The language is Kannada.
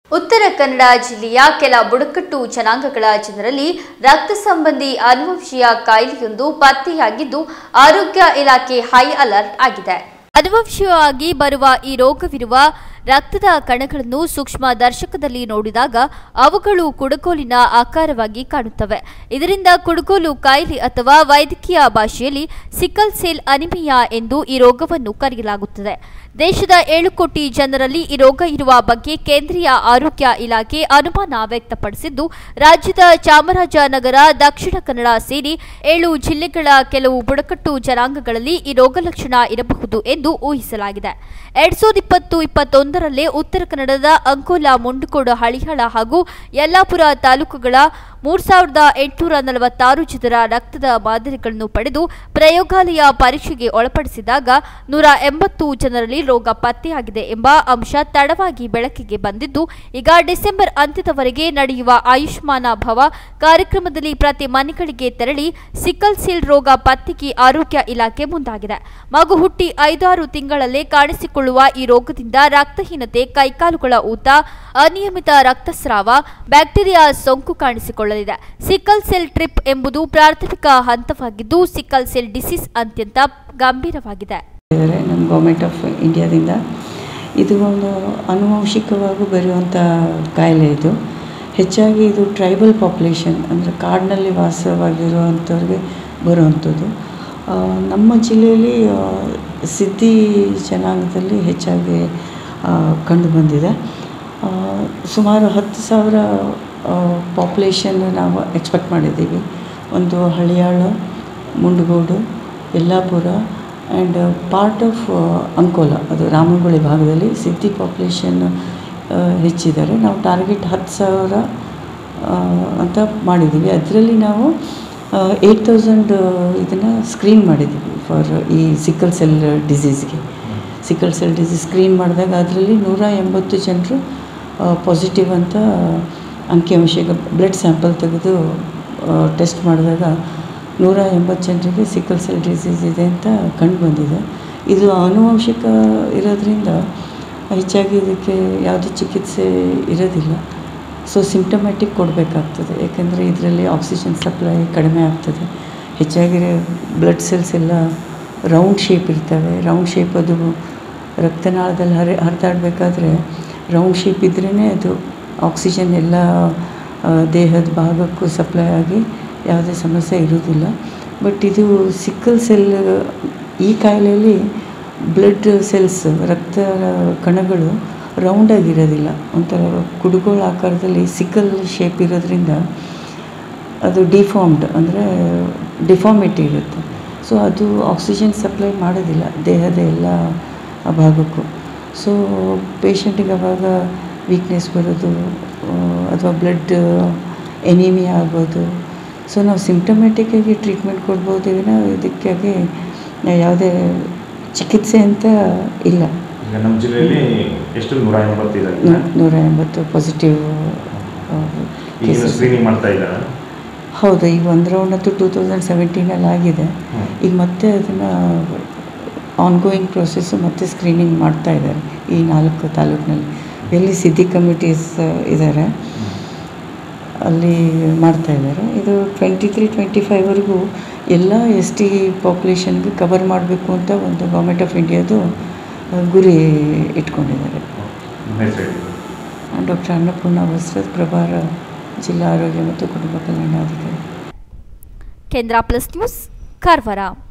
ಉತ್ತರ ಕನ್ನಡ ಜಿಲ್ಲೆಯ ಕೆಲ ಬುಡಕಟ್ಟು ಜನಾಂಗಗಳ ಜನರಲ್ಲಿ ರಕ್ತ ಸಂಬಂಧಿ ಅನುವಂಶೀಯ ಕಾಯಿಲೆಯೊಂದು ಪತ್ತೆಯಾಗಿದ್ದು ಆರೋಗ್ಯ ಇಲಾಖೆ ಹೈ ಅಲರ್ಟ್ ಆಗಿದೆ ಅನುವಂಶೀಯವಾಗಿ ಬರುವ ಈ ರೋಗವಿರುವ ರಕ್ತದ ಕಣಗಳನ್ನು ಸೂಕ್ಷ್ಮ ದರ್ಶಕದಲ್ಲಿ ನೋಡಿದಾಗ ಅವುಗಳು ಕುಡುಗೋಲಿನ ಆಕಾರವಾಗಿ ಕಾಣುತ್ತವೆ ಇದರಿಂದ ಕುಡುಗೋಲು ಕಾಯಿಲೆ ಅಥವಾ ವೈದ್ಯಕೀಯ ಭಾಷೆಯಲ್ಲಿ ಸಿಕಲ್ ಸೆಲ್ ಅನಿಮಿಯಾ ಎಂದು ಈ ರೋಗವನ್ನು ಕರೆಯಲಾಗುತ್ತದೆ ದೇಶದ ಏಳು ಕೋಟಿ ಜನರಲ್ಲಿ ಈ ರೋಗ ಇರುವ ಬಗ್ಗೆ ಕೇಂದ್ರೀಯ ಆರೋಗ್ಯ ಇಲಾಖೆ ಅನುಮಾನ ವ್ಯಕ್ತಪಡಿಸಿದ್ದು ರಾಜ್ಯದ ಚಾಮರಾಜನಗರ ದಕ್ಷಿಣ ಕನ್ನಡ ಸೇರಿ ಏಳು ಜಿಲ್ಲೆಗಳ ಕೆಲವು ಬುಡಕಟ್ಟು ಜನಾಂಗಗಳಲ್ಲಿ ಈ ರೋಗ ಲಕ್ಷಣ ಇರಬಹುದು ಎಂದು ಊಹಿಸಲಾಗಿದೆ ಎರಡ್ ಸಾವಿರದ ಇಪ್ಪತ್ತು ಇಪ್ಪತ್ತೊಂದರಲ್ಲೇ ಉತ್ತರ ಕನ್ನಡದ ಅಂಕೋಲಾ ಮುಂಡಕೋಡು ಹಳಿಹಳ ಹಾಗೂ ಯಲ್ಲಾಪುರ ತಾಲೂಕುಗಳ ಮೂರ್ ಸಾವಿರದ ಎಂಟುನೂರ ನಲವತ್ತಾರು ಜನರ ರಕ್ತದ ಮಾದರಿಗಳನ್ನು ಪಡೆದು ಪ್ರಯೋಗಾಲಯ ಪರೀಕ್ಷೆಗೆ ಒಳಪಡಿಸಿದಾಗ ನೂರ ಎಂಬತ್ತು ಜನರಲ್ಲಿ ರೋಗ ಪತ್ತೆಯಾಗಿದೆ ಎಂಬ ಅಂಶ ತಡವಾಗಿ ಬೆಳಕಿಗೆ ಬಂದಿದ್ದು ಈಗ ಡಿಸೆಂಬರ್ ಅಂತ್ಯದವರೆಗೆ ನಡೆಯುವ ಆಯುಷ್ಮಾನ ಭವ ಕಾರ್ಯಕ್ರಮದಲ್ಲಿ ಪ್ರತಿ ಮನೆಗಳಿಗೆ ತೆರಳಿ ಸಿಕ್ಕಲ್ ಸೆಲ್ ರೋಗ ಪತ್ತೆಗೆ ಆರೋಗ್ಯ ಇಲಾಖೆ ಮುಂದಾಗಿದೆ ಮಗು ಹುಟ್ಟಿ ಐದಾರು ತಿಂಗಳಲ್ಲೇ ಕಾಣಿಸಿಕೊಳ್ಳುವ ಈ ರೋಗದಿಂದ ರಕ್ತಹೀನತೆ ಕೈಕಾಲುಗಳ ಊತ ಅನಿಯಮಿತ ರಕ್ತಸ್ರಾವ ಬ್ಯಾಕ್ಟೀರಿಯಾ ಸೋಂಕು ಕಾಣಿಸಿಕೊಳ್ಳಲಿದೆ ಸಿಕ್ಕಲ್ ಸೆಲ್ ಟ್ರಿಪ್ ಎಂಬುದು ಪ್ರಾಥಮಿಕ ಹಂತವಾಗಿದ್ದು ಸಿಕ್ಕಲ್ ಸೆಲ್ ಡಿಸೀಸ್ ಅತ್ಯಂತ ಗಂಭೀರವಾಗಿದೆ ಇದ್ದಾರೆ ನಮ್ಮ ಗೌರ್ಮೆಂಟ್ ಆಫ್ ಇಂಡಿಯಾದಿಂದ ಇದು ಒಂದು ಆನುವಂಶಿಕವಾಗಿ ಬರುವಂಥ ಕಾಯಿಲೆ ಇದು ಹೆಚ್ಚಾಗಿ ಇದು ಟ್ರೈಬಲ್ ಪಾಪ್ಯುಲೇಷನ್ ಅಂದರೆ ಕಾಡಿನಲ್ಲಿ ವಾಸವಾಗಿರುವಂಥವ್ರಿಗೆ ಬರುವಂಥದ್ದು ಆ, ನಮ್ಮ ಜಿಲ್ಲೆಯಲ್ಲಿ ಆ, ಸಿದ್ಧಿ ಜನಾಂಗದಲ್ಲಿ ಹೆಚ್ಚಾಗಿ ಆ, ಕಂಡು ಬಂದಿದೆ ಆ, ಸುಮಾರು ಹತ್ತು ಸಾವಿರ ಪಾಪ್ಯುಲೇಷನ್ ನಾವು ಎಕ್ಸ್ಪೆಕ್ಟ್ ಮಾಡಿದ್ದೀವಿ ಒಂದು Haliyal Mundgod Yellapur and part of Ankola ಅದು ರಾಮನಗುಳಿ ಭಾಗದಲ್ಲಿ ಸಿದ್ಧಿ ಪಾಪ್ಯುಲೇಷನ್ ಹೆಚ್ಚಿದ್ದಾರೆ ನಾವು ಟಾರ್ಗೆಟ್ ಹತ್ತು ಸಾವಿರ ಆ, ಅಂತ ಮಾಡಿದ್ದೀವಿ ಅದರಲ್ಲಿ ನಾವು ಏಯ್ಟ್ ತೌಸಂಡ್ ಇದನ್ನು ಸ್ಕ್ರೀನ್ ಮಾಡಿದ್ದೀವಿ ಫಾರ್ ಈ ಸಿಕ್ಕಲ್ ಸೆಲ್ ಡಿಸೀಸ್ಗೆ ಸಿಕ್ಕಲ್ ಸೆಲ್ ಡಿಸೀಸ್ ಸ್ಕ್ರೀನ್ ಮಾಡಿದಾಗ ಅದರಲ್ಲಿ ನೂರ ಎಂಬತ್ತು ಜನರು ಪಾಸಿಟಿವ್ ಅಂತ ಅಂಕಿಅಂಶ ಬ್ಲಡ್ ಸ್ಯಾಂಪಲ್ ತೆಗೆದು ಟೆಸ್ಟ್ ಮಾಡಿದಾಗ ನೂರ ಎಂಬತ್ತು ಜನರಿಗೆ ಸಿಕ್ಕಲ್ ಸೆಲ್ ಡಿಸೀಸ್ ಇದೆ ಅಂತ ಕಂಡು ಬಂದಿದೆ ಇದು ಆನುವಂಶಿಕ ಇರೋದ್ರಿಂದ ಹೆಚ್ಚಾಗಿ ಇದಕ್ಕೆ ಯಾವುದೇ ಚಿಕಿತ್ಸೆ ಇರೋದಿಲ್ಲ ಸೊ ಸಿಂಪ್ಟಮ್ಯಾಟಿಕ್ ಕೊಡಬೇಕಾಗ್ತದೆ ಯಾಕೆಂದರೆ ಇದರಲ್ಲಿ ಆಕ್ಸಿಜನ್ ಸಪ್ಲೈ ಕಡಿಮೆ ಆಗ್ತದೆ ಹೆಚ್ಚಾಗಿ ಬ್ಲಡ್ ಸೆಲ್ಸ್ ಎಲ್ಲ ರೌಂಡ್ ಶೇಪ್ ಇರ್ತವೆ ರೌಂಡ್ ಶೇಪ್ ಅದು ರಕ್ತನಾಳದಲ್ಲಿ ಹರಿ ಹರಿದಾಡಬೇಕಾದ್ರೆ ರೌಂಡ್ ಶೇಪ್ ಇದ್ರೇ ಅದು ಆಕ್ಸಿಜನ್ ಎಲ್ಲ ಆ, ದೇಹದ ಭಾಗಕ್ಕೂ ಸಪ್ಲೈ ಆಗಿ ಯಾವುದೇ ಸಮಸ್ಯೆ ಇರೋದಿಲ್ಲ ಬಟ್ ಇದು ಸಿಕ್ಕಲ್ ಸೆಲ್ ಈ ಕಾಯಿಲೆಯಲ್ಲಿ ಬ್ಲಡ್ ಸೆಲ್ಸ್ ರಕ್ತ ಕಣಗಳು ರೌಂಡಾಗಿರೋದಿಲ್ಲ ಒಂಥರ ಕುಡುಗೋಳ ಆಕಾರದಲ್ಲಿ ಸಿಕ್ಕಲ್ ಶೇಪ್ ಇರೋದ್ರಿಂದ ಅದು ಡಿಫಾರ್ಮ್ಡ್ ಅಂದರೆ ಡಿಫಾರ್ಮಿಟಿ ಇರುತ್ತೆ ಸೊ ಅದು ಆಕ್ಸಿಜನ್ ಸಪ್ಲೈ ಮಾಡೋದಿಲ್ಲ ದೇಹದ ಎಲ್ಲ ಭಾಗಕ್ಕೂ ಸೊ ಪೇಷಂಟಿಗೆ ಅವಾಗ ವೀಕ್ನೆಸ್ ಬರೋದು ಅಥವಾ ಬ್ಲಡ್ ಎನಿಮಿಯಾ ಆಗೋದು ಸೊ ನಾವು ಸಿಂಪ್ಟಮ್ಯಾಟಿಕ್ಕಾಗಿ ಟ್ರೀಟ್ಮೆಂಟ್ ಕೊಡ್ಬೋದು ವಿನ ಇದಕ್ಕಾಗಿ ಯಾವುದೇ ಚಿಕಿತ್ಸೆ ಅಂತ ಇಲ್ಲ ಈಗ ನಮ್ಮ ಜಿಲ್ಲೆಯಲ್ಲಿ ಎಷ್ಟು ನೂರ ಎಂಬತ್ತಿದೆ ನೂ- ನೂರ ಎಂಬತ್ತು ಪಾಸಿಟಿವ್ ಈಗ ಸ್ಕ್ರೀನಿಂಗ್ ಮಾಡ್ತಾ ಇದ್ದಾರೆ ಹೌದು ಈಗ ಒಂದು ರೌಂಡ್ ಅಂತೂ ಟೂ ತೌಸಂಡ್ ಸೆವೆಂಟೀನಲ್ಲಿ ಆಗಿದೆ ಹ್ಮ್. ಈಗ ಮತ್ತೆ ಅದನ್ನು ಆನ್ಗೋಯಿಂಗ್ ಪ್ರೊಸೆಸ್ಸು ಮತ್ತೆ ಸ್ಕ್ರೀನಿಂಗ್ ಮಾಡ್ತಾ ಇದ್ದಾರೆ ಈ ನಾಲ್ಕು ತಾಲೂಕಿನಲ್ಲಿ ಎಲ್ಲಿ ಸಿದ್ಧಿ ಕಮಿಟೀಸ್ ಇದ್ದಾರೆ ಅಲ್ಲಿ ಮಾಡ್ತಾ ಇದ್ದಾರೆ ಇದು ಟ್ವೆಂಟಿ ತ್ರೀ ಟ್ವೆಂಟಿ ಫೈವ್ವರೆಗೂ ಎಲ್ಲ ಎಸ್ ಟಿ ಪಾಪ್ಯುಲೇಷನ್ಗೆ ಕವರ್ ಮಾಡಬೇಕು ಅಂತ ಒಂದು ಗೌರ್ಮೆಂಟ್ ಆಫ್ ಇಂಡಿಯಾದು ಆ, ಗುರಿ ಇಟ್ಕೊಂಡಿದ್ದಾರೆ ನಿಮ್ಮ ಹೆಸರು ಹೇಳಿ. ಡಾಕ್ಟರ್ ಅನ್ನಪೂರ್ಣ ವಸ್ತ್ರದ ಪ್ರಭಾರ ಜಿಲ್ಲಾ ಆರೋಗ್ಯ ಮತ್ತು ಕುಟುಂಬ ಕಲ್ಯಾಣಾಧಿಕಾರಿ ಕೇಂದ್ರ ಪ್ಲಸ್ ನ್ಯೂಸ್ ಕಾರವಾರ